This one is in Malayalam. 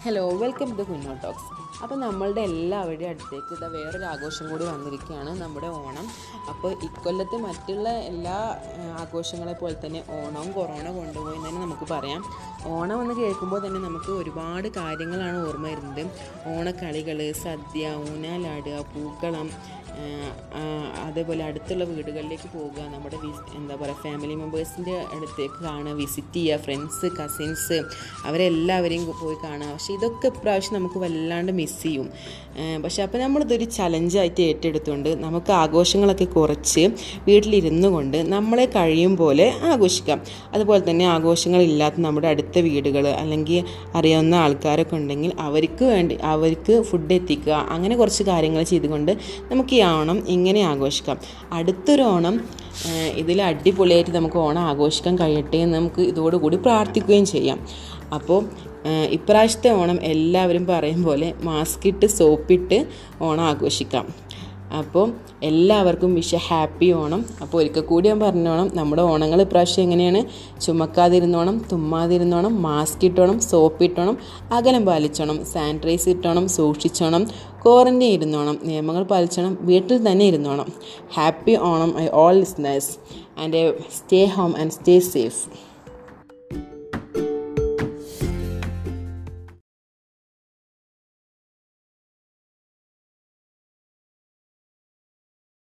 hello welcome to Kunjo talks അപ്പോൾ നമ്മളുടെ എല്ലാവരുടെയും അടുത്തേക്ക് ഇതാ വേറൊരു ആഘോഷം കൂടി വന്നിരിക്കുകയാണ് നമ്മുടെ ഓണം അപ്പോൾ ഇക്കൊല്ലത്തെ മറ്റുള്ള എല്ലാ ആ, ആഘോഷങ്ങളെ പോലെ തന്നെ ഓണവും കൊറോണ കൊണ്ടുപോയി എന്ന് തന്നെ നമുക്ക് പറയാം ഓണം എന്ന് കേൾക്കുമ്പോൾ തന്നെ നമുക്ക് ഒരുപാട് കാര്യങ്ങളാണ് ഓർമ്മ വരുന്നത് ഓണക്കളികൾ സദ്യ ഊനാലാടുക പൂക്കളം ആ, ആ, അതേപോലെ അടുത്തുള്ള വീടുകളിലേക്ക് പോകുക നമ്മുടെ വിസ് എന്താ പറയുക ഫാമിലി മെമ്പേഴ്സിൻ്റെ അടുത്തേക്ക് കാണുക വിസിറ്റ് ചെയ്യുക ഫ്രണ്ട്സ് കസിൻസ് അവരെല്ലാവരെയും പോയി കാണുക പക്ഷേ ഇതൊക്കെ ഇപ്രാവശ്യം നമുക്ക് വല്ലാണ്ട് മിസ് ചെയ്യും ആ, പക്ഷേ അപ്പോൾ നമ്മളിതൊരു ചലഞ്ചായിട്ട് ഏറ്റെടുത്തുകൊണ്ട് നമുക്ക് ആഘോഷങ്ങളൊക്കെ കുറച്ച് വീട്ടിലിരുന്നു കൊണ്ട് നമ്മളെ കഴിയും പോലെ ആഘോഷിക്കാം അതുപോലെ തന്നെ ആഘോഷങ്ങളില്ലാത്ത നമ്മുടെ അടുത്ത വീടുകൾ അല്ലെങ്കിൽ അറിയാവുന്ന ആൾക്കാരൊക്കെ ഉണ്ടെങ്കിൽ അവർക്ക് വേണ്ടി അവർക്ക് ഫുഡ് എത്തിക്കുക അങ്ങനെ കുറച്ച് കാര്യങ്ങൾ ചെയ്തുകൊണ്ട് നമുക്ക് ഈ ഓണം ഇങ്ങനെ ആഘോഷിക്കാം അടുത്തൊരു ഓണം ഇതിൽ അടിപൊളിയായിട്ട് നമുക്ക് ഓണം ആഘോഷിക്കാൻ കഴിയട്ടെ എന്ന് നമുക്ക് ഇതോടുകൂടി പ്രാർത്ഥിക്കുകയും ചെയ്യാം അപ്പോൾ ഇപ്രാവശ്യത്തെ ഓണം എല്ലാവരും പറയും പോലെ മാസ്ക് ഇട്ട് സോപ്പിട്ട് ഓണം ആഘോഷിക്കാം അപ്പോൾ എല്ലാവർക്കും വിഷ ഹാപ്പി ഓണം അപ്പോൾ ഒരിക്കൽ കൂടി ഞാൻ പറഞ്ഞോണം നമ്മുടെ ഓണങ്ങൾ ഇപ്രാവശ്യം എങ്ങനെയാണ് ചുമക്കാതിരുന്നോണം തുമ്മാതിരുന്നോണം മാസ്ക് ഇട്ടോണം സോപ്പ് ഇട്ടോണം അകലം പാലിച്ചോണം സാനിറ്റൈസ് ഇട്ടോണം സൂക്ഷിച്ചോണം ക്വാറൻറ്റൈൻ ഇരുന്നോണം നിയമങ്ങൾ പാലിച്ചോണം വീട്ടിൽ തന്നെ ഇരുന്നോണം happy Onam I all listeners and stay home and stay safe